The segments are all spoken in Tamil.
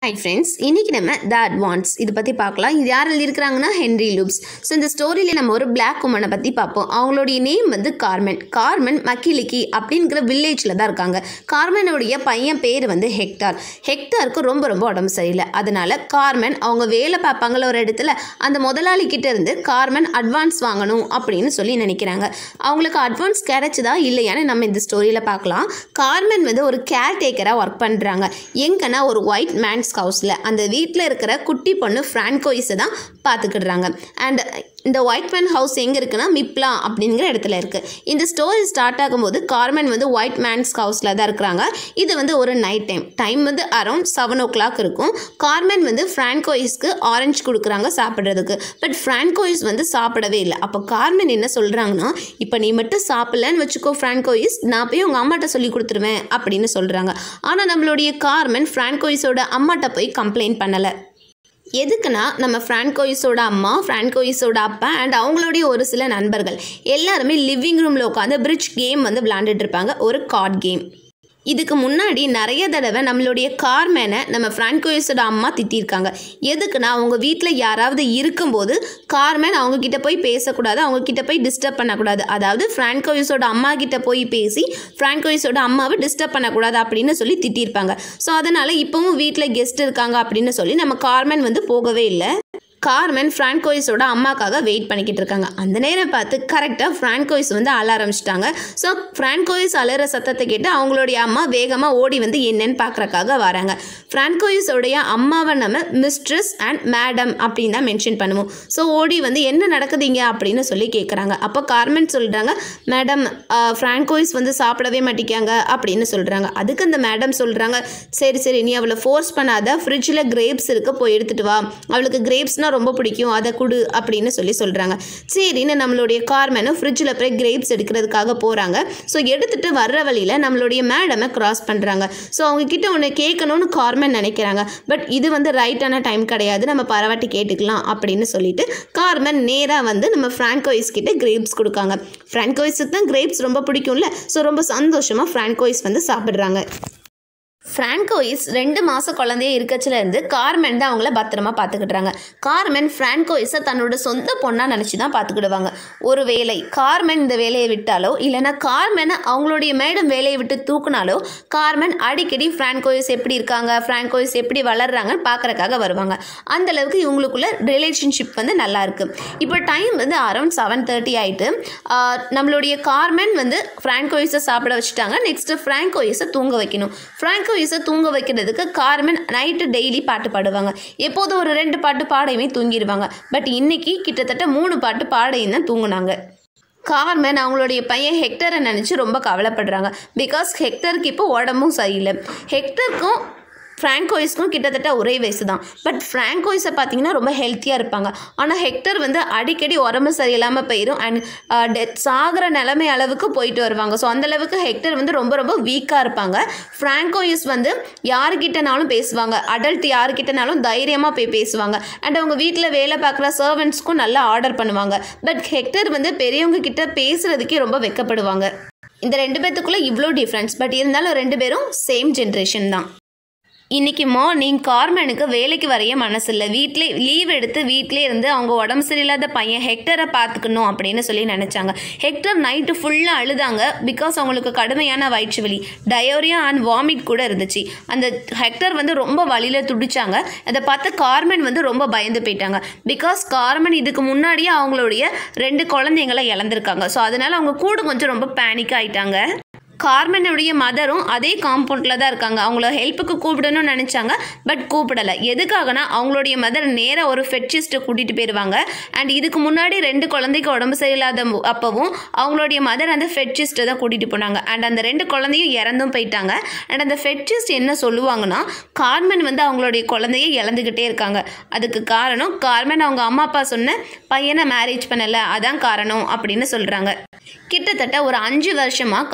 ஹை ஃப்ரெண்ட்ஸ் இன்னைக்கு நம்ம த அட்வான்ஸ் இது பற்றி பார்க்கலாம் இது யார் எழுதியிருக்கிறாங்கன்னா ஹென்ரி லூப்ஸ் ஸோ இந்த ஸ்டோரியில் நம்ம ஒரு பிளாக் உமனை பற்றி பார்ப்போம் அவங்களுடைய நேம் வந்து கார்மென் கார்மென் மக்கிலிக்கி அப்படிங்கிற வில்லேஜில் தான் இருக்காங்க கார்மெனுடைய பையன் பேர் வந்து ஹெக்டார் ஹெக்டாருக்கு ரொம்ப ரொம்ப உடம்பு சரியில்லை அதனால கார்மென் அவங்க வேலை பார்ப்பாங்கள ஒரு இடத்துல அந்த முதலாளி கிட்ட இருந்து கார்மென் அட்வான்ஸ் வாங்கணும் அப்படின்னு சொல்லி நினைக்கிறாங்க அவங்களுக்கு அட்வான்ஸ் கிடைச்சதா இல்லையான்னு நம்ம இந்த ஸ்டோரியில் பார்க்கலாம் கார்மென் வந்து ஒரு கேர் டேக்கராக ஒர்க் பண்ணுறாங்க எங்கன்னா ஒரு ஒயிட் மேன்ஸ் ஹவுஸில் அந்த வீட்டில் இருக்கிற குட்டி பொண்ணு ஃப்ரான்கோயிஸை தான் பார்த்துக்கிடுறாங்க அண்ட் இந்த ஒயிட் மேன் ஹவுஸ் எங்கே இருக்குன்னா மிப்லா அப்படிங்கிற இடத்துல இருக்குது இந்த ஸ்டோரி ஸ்டார்ட் ஆகும்போது கார்மென் வந்து ஒயிட் மேன்ஸ் ஹவுஸில் தான் இருக்கிறாங்க இது வந்து ஒரு நைட் டைம் டைம் வந்து அரௌண்ட் செவன் ஓ கிளாக் இருக்கும் கார்மென் வந்து ஃப்ரான்கோயிஸ்க்கு ஆரஞ்சு கொடுக்குறாங்க சாப்பிட்றதுக்கு பட் ஃப்ரான்கோயிஸ் வந்து சாப்பிடவே இல்லை அப்போ கார்மென் என்ன சொல்கிறாங்கன்னா இப்போ நீ மட்டும் சாப்பிடலன்னு வச்சுக்கோ ஃப்ரான்கோயிஸ் நான் போய் உங்கள் அம்மாட்ட சொல்லி கொடுத்துருவேன் அப்படின்னு சொல்கிறாங்க ஆனால் நம்மளுடைய கார்மென் ஃப்ரான்கோயிஸோட அம்மாட்ட போய் கம்ப்ளைண்ட் பண்ணலை எதுக்குன்னா நம்ம ஃப்ரான்கோயிஸோட அம்மா ஃப்ரான்கோயிஸோட அப்பா அண்ட் அவங்களுடைய ஒரு சில நண்பர்கள் எல்லாருமே லிவிங் ரூமில் உட்காந்து பிரிட்ஜ் கேம் வந்து விளாண்டுட்டு இருப்பாங்க ஒரு கார்ட் கேம் இதுக்கு முன்னாடி நிறைய தடவை நம்மளுடைய கார்மேனை நம்ம ஃப்ரான்கோயிஸோட அம்மா திட்டியிருக்காங்க எதுக்குன்னா அவங்க வீட்டில் யாராவது இருக்கும்போது கார்மேன் அவங்க கிட்ட போய் பேசக்கூடாது அவங்க கிட்ட போய் டிஸ்டர்ப் பண்ணக்கூடாது அதாவது ஃப்ரான்கோயிஸோட அம்மா கிட்ட போய் பேசி ஃப்ரான்கோயிஸோட அம்மாவை டிஸ்டர்ப் பண்ணக்கூடாது அப்படின்னு சொல்லி திட்டியிருப்பாங்க ஸோ அதனால் இப்போவும் வீட்டில் கெஸ்ட் இருக்காங்க அப்படின்னு சொல்லி நம்ம கார்மேன் வந்து போகவே இல்லை கார்மென் ஃப்ரான்கோயிஸோட அம்மாக்காக வெயிட் பண்ணிக்கிட்டு இருக்காங்க அந்த நேரம் பார்த்து கரெக்டாக ஃப்ரான்கோயிஸ் வந்து அழ ஆரம்பிச்சிட்டாங்க ஸோ ஃப்ரான்கோயிஸ் அலற சத்தத்தை கேட்டு அவங்களுடைய அம்மா வேகமாக ஓடி வந்து என்னன்னு பார்க்குறக்காக வராங்க ஃப்ரான்கோயிஸோடைய அம்மாவை நம்ம மிஸ்ட்ரஸ் அண்ட் மேடம் அப்படின்னு தான் மென்ஷன் பண்ணுவோம் ஸோ ஓடி வந்து என்ன நடக்குதுங்க அப்படின்னு சொல்லி கேட்குறாங்க அப்போ கார்மென் சொல்கிறாங்க மேடம் ஃப்ரான்கோயிஸ் வந்து சாப்பிடவே மாட்டேங்காங்க அப்படின்னு சொல்கிறாங்க அதுக்கு அந்த மேடம் சொல்கிறாங்க சரி சரி நீ அவளை ஃபோர்ஸ் பண்ணாத ஃப்ரிட்ஜில் கிரேப்ஸ் இருக்கு போய் எடுத்துகிட்டு வா அவளுக்கு கிரேப்ஸ்னால் ரொம்ப பிடிக்கும் அதை கொடு அப்படின்னு சொல்லி சொல்கிறாங்க சரின்னு நம்மளுடைய கார்மேனும் ஃப்ரிட்ஜில் போய் கிரேப்ஸ் எடுக்கிறதுக்காக போகிறாங்க ஸோ எடுத்துகிட்டு வர்ற வழியில் நம்மளுடைய மேடமை கிராஸ் பண்ணுறாங்க ஸோ அவங்க கிட்ட ஒன்று கேட்கணும்னு கார்மேன் நினைக்கிறாங்க பட் இது வந்து ரைட்டான டைம் கிடையாது நம்ம பரவாட்டி கேட்டுக்கலாம் அப்படின்னு சொல்லிட்டு கார்மன் நேராக வந்து நம்ம ஃப்ரான்கோயிஸ் கிட்ட கிரேப்ஸ் கொடுக்காங்க ஃப்ரான்கோயிஸுக்கு தான் கிரேப்ஸ் ரொம்ப பிடிக்கும்ல ஸோ ரொம்ப சந்தோஷமாக ஃப்ரான்கோயிஸ் வந்து சாப்பிட்றாங்க ஃப்ரான்கோயிஸ் ரெண்டு மாதம் குழந்தைய இருக்கச்சில இருந்து கார்மென் தான் அவங்கள பத்திரமா பார்த்துக்கிட்டுறாங்க கார்மென் ஃப்ரான்கோயிஸை தன்னோட சொந்த பொண்ணாக நினச்சி தான் பார்த்துக்கிடுவாங்க ஒரு வேலை கார்மென் இந்த வேலையை விட்டாலோ இல்லைன்னா கார்மெனை அவங்களுடைய மேடம் வேலையை விட்டு தூக்குனாலோ கார்மென் அடிக்கடி ஃப்ரான்கோயிஸ் எப்படி இருக்காங்க ஃப்ரான்கோயிஸ் எப்படி வளர்றாங்கன்னு பார்க்குறக்காக வருவாங்க அந்த அளவுக்கு இவங்களுக்குள்ள ரிலேஷன்ஷிப் வந்து நல்லா இருக்கு இப்போ டைம் வந்து அரௌண்ட் செவன் தேர்ட்டி ஆயிட்டு ஆஹ், நம்மளுடைய கார்மென் வந்து ஃப்ரான்கோயிஸை சாப்பிட வச்சுட்டாங்க நெக்ஸ்ட்டு ஃப்ரான்கோயிஸை தூங்க வைக்கணும் ஃப்ரான்கோயிஸை தூங்க வைக்கிறதுக்கு கார்மென் நைட்டு டெய்லி பாட்டு பாடுவாங்க எப்போதும் ஒரு ரெண்டு பாட்டு பாடையுமே தூங்கிடுவாங்க பட் இன்னைக்கு கிட்டத்தட்ட மூணு பாட்டு பாடையும் தான் தூங்குனாங்க கார்மென் அவங்களுடைய பையன் ஹெக்டரை நினச்சி ரொம்ப கவலைப்படுறாங்க பிகாஸ் ஹெக்டருக்கு இப்போ உடம்பும் சரியில்லை ஹெக்டருக்கும் ஃப்ராங்கோயிஸ்க்கும் கிட்டத்தட்ட ஒரே வயசு தான் பட் ஃப்ராங்கோயிஸை பார்த்தீங்கன்னா ரொம்ப ஹெல்த்தியாக இருப்பாங்க ஆனால் ஹெக்டர் வந்து அடிக்கடி உடம்பு சரியில்லாமல் போயிடும் அண்ட் டெத் சாகிற நிலைமை அளவுக்கு போயிட்டு வருவாங்க ஸோ அந்த அளவுக்கு ஹெக்டர் வந்து ரொம்ப ரொம்ப வீக்காக இருப்பாங்க ஃப்ராங்கோயிஸ் வந்து யாருக்கிட்டனாலும் பேசுவாங்க அடல்ட் யாருக்கிட்டனாலும் தைரியமாக போய் பேசுவாங்க அண்ட் அவங்க வீட்டில் வேலை பார்க்குற சர்வெண்ட்ஸ்க்கும் நல்லா ஆர்டர் பண்ணுவாங்க பட் ஹெக்டர் வந்து பெரியவங்க கிட்ட பேசுறதுக்கே ரொம்ப வெக்கப்படுவாங்க இந்த ரெண்டு பேத்துக்குள்ளே இவ்வளோ டிஃப்ரென்ஸ் பட் இருந்தாலும் ரெண்டு பேரும் சேம் ஜென்ரேஷன் தான் இன்னைக்கு மார்னிங் கார்மெனுக்கு வேலைக்கு வரைய மனசு இல்லை வீட்டிலே லீவ் எடுத்து வீட்டிலே இருந்து அவங்க உடம்பு சரியில்லாத பையன் ஹெக்டரை பார்த்துக்கணும் அப்படின்னு சொல்லி நினச்சாங்க ஹெக்டர் நைட்டு ஃபுல்லாக அழுதாங்க பிகாஸ் அவங்களுக்கு கடுமையான வயிற்று வலி டயோரியா அண்ட் வாமிட் கூட இருந்துச்சு அந்த ஹெக்டர் வந்து ரொம்ப வழியில் துடிச்சாங்க அதை பார்த்து கார்மென் வந்து ரொம்ப பயந்து போயிட்டாங்க பிகாஸ் கார்மென் இதுக்கு முன்னாடியே அவங்களுடைய ரெண்டு குழந்தைங்களை இழந்திருக்காங்க ஸோ அதனால அவங்க கூட கொஞ்சம் ரொம்ப பேனிக் ஆயிட்டாங்க கார்மெனுடைய மதரும் அதே காம்பவுண்டில் தான் இருக்காங்க அவங்கள ஹெல்ப்புக்கு கூப்பிடணும்னு நினச்சாங்க பட் கூப்பிடலை எதுக்காகனா அவங்களுடைய மதர் நேராக ஒரு ஃபெட்சிஸ்ட்டை கூட்டிகிட்டு போயிடுவாங்க அண்ட் இதுக்கு முன்னாடி ரெண்டு குழந்தைக்கு உடம்பு சரியில்லாத மு- அப்பவும் அவங்களுடைய மதர் அந்த ஃபெட்சிஸ்ட்டை தான் கூட்டிகிட்டு போனாங்க அண்ட் அந்த ரெண்டு குழந்தையும் இறந்தும் போயிட்டாங்க அண்ட் அந்த ஃபெட்சிஸ்ட் என்ன சொல்லுவாங்கன்னா கார்மென் வந்து அவங்களுடைய குழந்தைய இழந்துக்கிட்டே இருக்காங்க அதுக்கு காரணம் கார்மென் அவங்க அம்மா அப்பா சொன்ன பையனை மேரேஜ் பண்ணலை அதான் காரணம் அப்படின்னு சொல்கிறாங்க கிட்டத்தட்ட ஒரு அஞ்சு வருஷமாக கார்மெனுடைய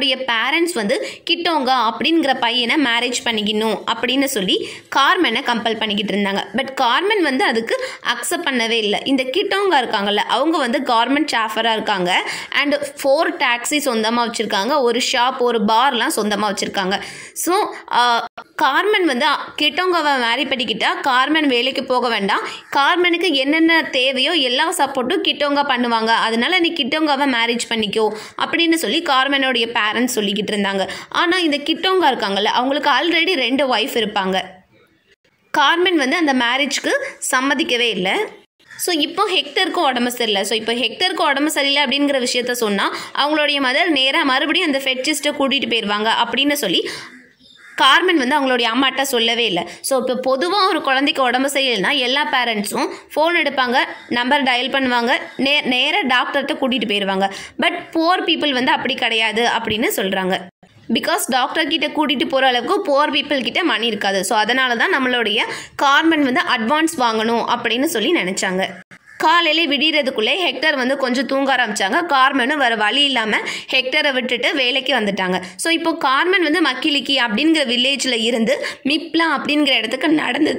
கார்மனுடைய பேரண்ட்ஸ் வந்து கிட்டோங்க அப்படிங்கிற பையனை மேரேஜ் பண்ணிக்கணும் அப்படின்னு சொல்லி கார்மனை கம்பல் பண்ணிக்கிட்டு இருந்தாங்க பட் கார்மன் வந்து அதுக்கு அக்செப்ட் பண்ணவே இல்லை இந்த கிட்டோங்க இருக்காங்கல்ல அவங்க வந்து கவர்மெண்ட் ஸ்டாஃபராக இருக்காங்க அண்ட் ஃபோர் டாக்ஸி சொந்தமாக வச்சுருக்காங்க ஒரு ஷாப் ஒரு பார்லாம் சொந்தமாக வச்சுருக்காங்க ஸோ கார்மன் வந்து கிட்டோங்கவை மேரி பண்ணிக்கிட்டா கார்மன் வேலைக்கு போக வேண்டாம் கார்மனுக்கு என்னென்ன தேவையோ எல்லா சப்போர்ட்டும் கிட்டோங்க பண்ணுவாங்க அதனால நீ கிட்டோங்காவை மேரேஜ் பண்ணிக்கோ அப்படின்னு சொல்லி கார்மனோடைய பேரண்ட்ஸ் சொல்லிக்கிட்டு இருந்தாங்க ஆனால் இந்த கிட்டோங்கா இருக்காங்கல்ல அவங்களுக்கு ஆல்ரெடி ரெண்டு ஒய்ஃப் இருப்பாங்க கார்மென் வந்து அந்த மேரேஜ்க்கு சம்மதிக்கவே இல்லை ஸோ இப்போ ஹெக்டருக்கும் உடம்பு சரியில்லை ஸோ இப்போ ஹெக்டருக்கு உடம்பு சரியில்லை அப்படிங்கிற விஷயத்த சொன்னால் அவங்களுடைய மதர் நேராக மறுபடியும் அந்த ஃபெட்சிஸ்ட்டை கூட்டிகிட்டு போயிடுவாங்க அப்படின்னு சொல்லி கார்மென் வந்து அவங்களுடைய அம்மாட்ட சொல்லவே இல்லை ஸோ இப்போ பொதுவாக ஒரு குழந்தைக்கு உடம்பு சரியில்லைனா எல்லா பேரண்ட்ஸும் ஃபோன் எடுப்பாங்க நம்பர் டயல் பண்ணுவாங்க நே நேராக டாக்டர்கிட்ட கூட்டிகிட்டு போயிடுவாங்க பட் புவர் பீப்புள் வந்து அப்படி கிடையாது அப்படின்னு சொல்கிறாங்க பிகாஸ் டாக்டர் கிட்ட கூட்டிகிட்டு போகிற அளவுக்கு புவர் பீப்புள் கிட்ட மணி இருக்காது ஸோ அதனால தான் நம்மளுடைய கார்மென் வந்து அட்வான்ஸ் வாங்கணும் அப்படின்னு சொல்லி நினச்சாங்க காலையிலே விடியறதுக்குள்ளே ஹெக்டர் வந்து கொஞ்சம் தூங்க ஆரம்பிச்சாங்க கார்மனும் வேறு வழி இல்லாமல் ஹெக்டரை விட்டுட்டு வேலைக்கு வந்துட்டாங்க ஸோ இப்போ கார்மன் வந்து மக்கிலிக்கி அப்படிங்கிற வில்லேஜில் இருந்து மிப்லா அப்படிங்கிற இடத்துக்கு நடந்து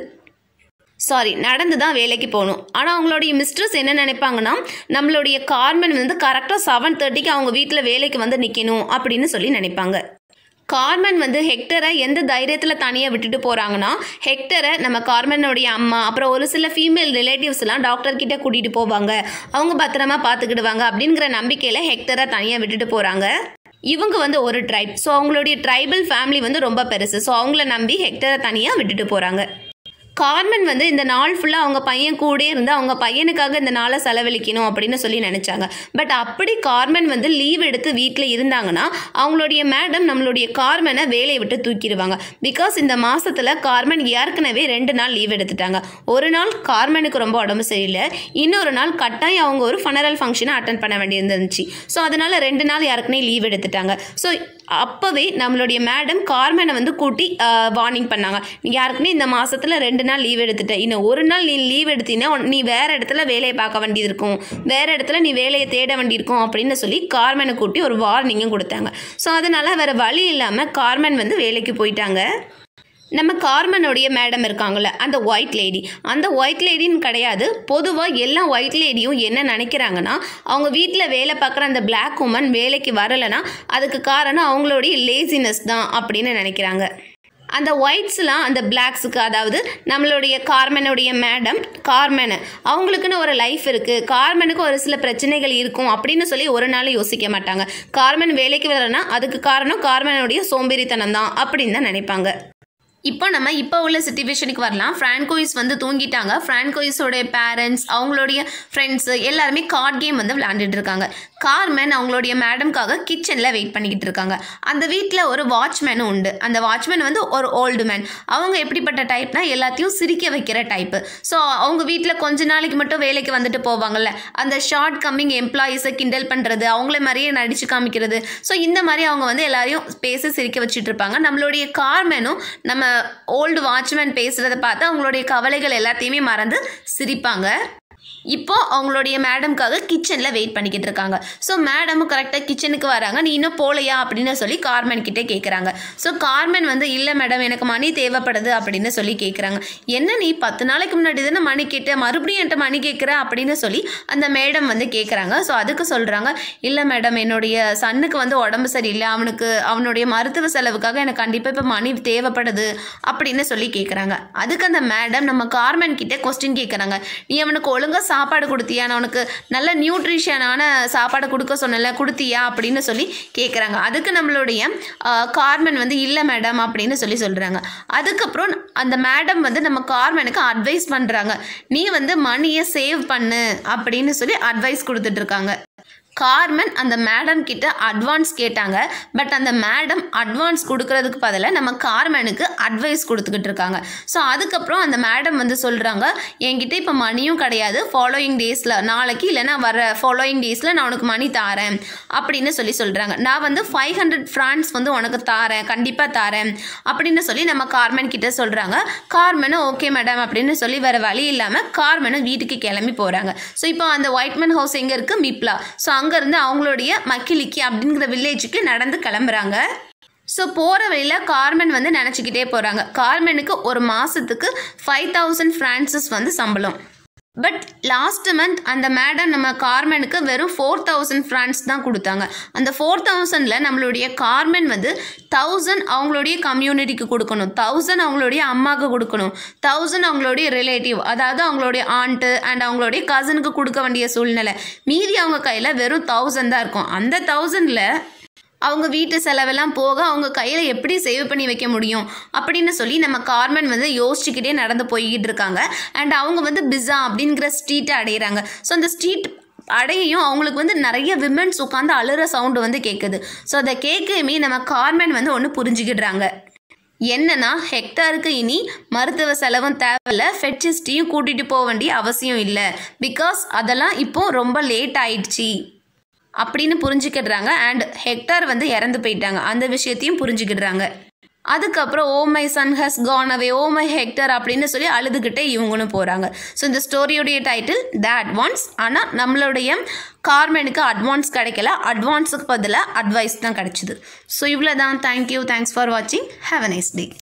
சாரி நடந்து தான் வேலைக்கு போகணும் ஆனால் அவங்களுடைய மிஸ்ட்ரஸ் என்ன நினைப்பாங்கன்னா நம்மளுடைய கார்மன் வந்து கரெக்டாக செவன் தேர்ட்டிக்கு அவங்க வீட்டில் வேலைக்கு வந்து நிற்கணும் அப்படின்னு சொல்லி நினைப்பாங்க கார்மன் வந்து ஹெக்டரை எந்த தைரியத்தில் தனியாக விட்டுட்டு போகிறாங்கன்னா ஹெக்டரை நம்ம கார்மனுடைய அம்மா அப்புறம் ஒரு சில ஃபீமேல் ரிலேட்டிவ்ஸ்லாம் டாக்டர் கிட்ட கூட்டிகிட்டு போவாங்க அவங்க பத்திரமா பார்த்துக்கிடுவாங்க அப்படிங்கிற நம்பிக்கையில் ஹெக்டரை தனியாக விட்டுட்டு போகிறாங்க இவங்க வந்து ஒரு ட்ரைப் ஸோ அவங்களுடைய ட்ரைபல் ஃபேமிலி வந்து ரொம்ப பெருசு ஸோ அவங்கள நம்பி ஹெக்டரை தனியாக விட்டுட்டு போகிறாங்க கார்மன் வந்து இந்த நாள் ஃபுல்லாக அவங்க பையன் கூட இருந்து அவங்க பையனுக்காக இந்த நாளை செலவழிக்கணும் அப்படின்னு சொல்லி நினச்சாங்க பட் அப்படி கார்மன் வந்து லீவ் எடுத்து வீட்டில் இருந்தாங்கன்னா அவங்களுடைய மேடம் நம்மளுடைய கார்மனை வேலையை விட்டு தூக்கிடுவாங்க பிகாஸ் இந்த மாதத்தில் கார்மன் ஏற்கனவே ரெண்டு நாள் லீவ் எடுத்துட்டாங்க ஒரு நாள் கார்மனுக்கு ரொம்ப உடம்பு சரியில்லை இன்னொரு நாள் கட்டாயம் அவங்க ஒரு ஃபனரல் ஃபங்க்ஷனை அட்டன் பண்ண வேண்டியிருந்துச்சு ஸோ அதனால் ரெண்டு நாள் யாருக்குனே லீவ் எடுத்துட்டாங்க ஸோ அப்போவே நம்மளுடைய மேடம் கார்மனை வந்து கூட்டி வார்னிங் பண்ணாங்க நீ யாருக்குமே இந்த மாதத்தில் ரெண்டு நாள் லீவ் எடுத்துட்ட இன்னும் ஒரு நாள் நீ லீவ் எடுத்தீங்கன்னா உன்- நீ வேறு இடத்துல வேலையை பார்க்க வேண்டியது இருக்கும் வேறு இடத்துல நீ வேலையை தேட வேண்டியிருக்கும் அப்படின்னு சொல்லி கார்மனை கூட்டி ஒரு வார்னிங்கும் கொடுத்தாங்க ஸோ அதனால் வேறு வழி இல்லாமல் கார்மன் வந்து வேலைக்கு போயிட்டாங்க நம்ம கார்மனுடைய மேடம் இருக்காங்கல்ல அந்த ஒயிட் லேடி அந்த ஒயிட் லேடின்னு கிடையாது பொதுவாக எல்லா ஒயிட் லேடியும் என்ன நினைக்கிறாங்கன்னா அவங்க வீட்டில் வேலை பார்க்குற அந்த Black woman வேலைக்கு வரலைன்னா அதுக்கு காரணம் அவங்களுடைய லேசினஸ் தான் அப்படின்னு நினைக்கிறாங்க அந்த ஒயிட்ஸ்லாம் அந்த பிளாக்ஸுக்கு அதாவது நம்மளுடைய கார்மனுடைய மேடம் கார்மனு அவங்களுக்குன்னு ஒரு லைஃப் இருக்குது கார்மனுக்கு ஒரு சில பிரச்சனைகள் இருக்கும் அப்படின்னு சொல்லி ஒரு நாள் யோசிக்க மாட்டாங்க கார்மன் வேலைக்கு வரலைன்னா அதுக்கு காரணம் கார்மனுடைய சோம்பேறித்தனம் தான் அப்படின்னு தான் நினைப்பாங்க இப்போ நம்ம இப்போ உள்ள சுச்சுவேஷனுக்கு வரலாம் ஃப்ரான்கோயிஸ் வந்து தூங்கிட்டாங்க ஃப்ரான்கோயிஸோடைய பேரண்ட்ஸ் அவங்களுடைய ஃப்ரெண்ட்ஸு எல்லாருமே கார்ட் கேம் வந்து விளையாண்டுட்டு இருக்காங்க கார்மேன் அவங்களுடைய மேடம்காக கிச்சனில் வெயிட் பண்ணிக்கிட்டு இருக்காங்க அந்த வீட்டில் ஒரு வாட்ச்மேனும் உண்டு அந்த வாட்ச்மேன் வந்து ஒரு ஓல்டு மேன் அவங்க எப்படிப்பட்ட டைப்னா எல்லாத்தையும் சிரிக்க வைக்கிற டைப்பு ஸோ அவங்க வீட்டில் கொஞ்ச நாளைக்கு மட்டும் வேலைக்கு வந்துட்டு போவாங்கல்ல அந்த ஷார்ட் கம்மிங் எம்ப்ளாயீஸை கிண்டல் பண்ணுறது அவங்கள மாதிரியே நடிச்சு காமிக்கிறது ஸோ இந்த மாதிரி அவங்க வந்து எல்லாரையும் பேசி சிரிக்க வச்சுட்டு இருப்பாங்க நம்மளுடைய கார்மேனும் நம்ம ஓல்டு வாட்ச்மேன் பேசுகிறத பார்த்து அவங்களுடைய கவலைகள் எல்லாத்தையுமே மறந்து சிரிப்பாங்க இப்போ அவங்களுடைய மேடம்காக கிச்சனில் வெயிட் பண்ணிக்கிட்டு இருக்காங்க ஸோ மேடமும் கரெக்டாக கிச்சனுக்கு வராங்க நீ இன்னும் போகலையா அப்படின்னு சொல்லி கார்மன் கிட்டே கேட்குறாங்க ஸோ கார்மன் வந்து இல்லை மேடம் எனக்கு மணி தேவைப்படுது அப்படின்னு சொல்லி கேட்குறாங்க என்ன நீ பத்து நாளைக்கு முன்னாடி தானே மணி கேட்ட மறுபடியும் என்கிட்ட மணி கேட்குற அப்படின்னு சொல்லி அந்த மேடம் வந்து கேட்குறாங்க ஸோ அதுக்கு சொல்கிறாங்க இல்லை மேடம் என்னுடைய சன்னுக்கு வந்து உடம்பு சரியில்லை அவனுக்கு அவனுடைய மருத்துவ செலவுக்காக எனக்கு கண்டிப்பாக இப்போ மணி தேவைப்படுது அப்படின்னு சொல்லி கேட்குறாங்க அதுக்கு அந்த மேடம் நம்ம கார்மன் கிட்டே கொஸ்டின் கேட்குறாங்க நீ அவனுக்கு ஒழுங்காக சாப்பாடு கொடுத்தியா நான் உனக்கு நல்ல நியூட்ரிஷனான சாப்பாடு கொடுக்க சொன்னல கொடுத்தியா அப்படின்னு சொல்லி கேட்குறாங்க அதுக்கு நம்மளுடைய ஆஹ், கார்மன் வந்து இல்லை மேடம் அப்படின்னு சொல்லி சொல்கிறாங்க அதுக்கப்புறம் அந்த மேடம் வந்து நம்ம கார்மனுக்கு அட்வைஸ் பண்ணுறாங்க நீ வந்து மணியை சேவ் பண்ணு அப்படின்னு சொல்லி அட்வைஸ் கொடுத்துட்டு இருக்காங்க கார்மன் அந்த மேடம் கிட்ட அட்வான்ஸ் கேட்டாங்க பட் அந்த மேடம் அட்வான்ஸ் கொடுக்கறதுக்கு பதிலாக நம்ம கார்மனுக்கு அட்வைஸ் கொடுத்துக்கிட்டு இருக்காங்க ஸோ அதுக்கப்புறம் அந்த மேடம் வந்து சொல்கிறாங்க என்கிட்ட இப்போ மணியும் கிடையாது ஃபாலோயிங் டேஸில் நாளைக்கு இல்லைன்னா வர ஃபாலோயிங் டேஸில் நான் உனக்கு மணி தாரேன் அப்படின்னு சொல்லி சொல்கிறாங்க நான் வந்து ஃபைவ் ஹண்ட்ரட் ஃப்ரான்ஸ் வந்து உனக்கு தாரேன் கண்டிப்பாக தாரேன் அப்படின்னு சொல்லி நம்ம கார்மன் கிட்ட சொல்கிறாங்க கார்மனும் ஓகே மேடம் அப்படின்னு சொல்லி வேறு வழி இல்லாமல் கார்மனும் வீட்டுக்கு கிளம்பி போகிறாங்க ஸோ இப்போ அந்த ஒயிட்மேன் ஹவுஸ் எங்கே இருக்குது மிப்லா ஸோ அங்கே அங்கேருந்து அவங்களுடைய மக்கிலிக்கி அப்படிங்கிற வில்லேஜுக்கு நடந்து கிளம்புறாங்க ஸோ போகிற வழியில் கார்மென் வந்து நினச்சிக்கிட்டே போகிறாங்க கார்மெனுக்கு ஒரு மாதத்துக்கு ஃபைவ் தௌசண்ட் ஃப்ரான்சஸ் வந்து சம்பளம் பட் லாஸ்ட் மந்த் அந்த மேடம் நம்ம கார்மெனுக்கு வெறும் ஃபோர் தௌசண்ட் ஃப்ரான்ஸ் தான் கொடுத்தாங்க அந்த ஃபோர் தௌசண்டில் நம்மளுடைய கார்மென் வந்து தௌசண்ட் அவங்களுடைய கம்யூனிட்டிக்கு கொடுக்கணும் தௌசண்ட் அவங்களுடைய அம்மாவுக்கு கொடுக்கணும் தௌசண்ட் அவங்களுடைய ரிலேட்டிவ் அதாவது அவங்களுடைய ஆண்ட்டு அண்ட் அவங்களுடைய கசனுக்கு கொடுக்க வேண்டிய சூழ்நிலை மீதி அவங்க கையில் வெறும் தௌசண்ட் தான் இருக்கும் அந்த தௌசண்டில் அவங்க வீட்டு செலவெல்லாம் போக அவங்க கையில் எப்படி சேவ் பண்ணி வைக்க முடியும் அப்படின்னு சொல்லி நம்ம கார்மென் வந்து யோசிச்சுக்கிட்டே நடந்து போய்கிட்டு இருக்காங்க அண்ட் அவங்க வந்து பிஸா அப்படிங்கிற ஸ்ட்ரீட்டை அடையிறாங்க ஸோ அந்த ஸ்ட்ரீட் அடையையும் அவங்களுக்கு வந்து நிறைய விமென்ஸ் உட்காந்து அழுற சவுண்டு வந்து கேட்குது ஸோ அதை கேட்கயுமே நம்ம கார்மென் வந்து ஒன்று புரிஞ்சுக்கிடுறாங்க என்னன்னா ஹெக்டாருக்கு இனி மருத்துவ செலவும் தேவையில்ல ஃபெட்சிஸ்டையும் கூட்டிகிட்டு போக வேண்டிய அவசியம் இல்லை பிகாஸ் அதெல்லாம் இப்போ ரொம்ப லேட் ஆயிடுச்சு அப்படின்னு புரிஞ்சுக்கிடுறாங்க அண்ட் ஹெக்டார் வந்து இறந்து போயிட்டாங்க அந்த விஷயத்தையும் புரிஞ்சுக்கிடுறாங்க அதுக்கப்புறம் oh my son has gone away oh my Hector அப்படின்னு சொல்லி அழுதுகிட்டே இவங்களும் போகிறாங்க ஸோ இந்த ஸ்டோரியோடைய டைட்டில் த அட்வான்ஸ் ஆனால் நம்மளுடைய கார்மெனுக்கு அட்வான்ஸ் கிடைக்கல அட்வான்ஸுக்கு பதிலாக அட்வைஸ் தான் கிடச்சிது ஸோ இவ்வளோ தான் தேங்க்யூ தேங்க்ஸ் ஃபார் வாட்சிங் ஹாவ் அ நைஸ் டே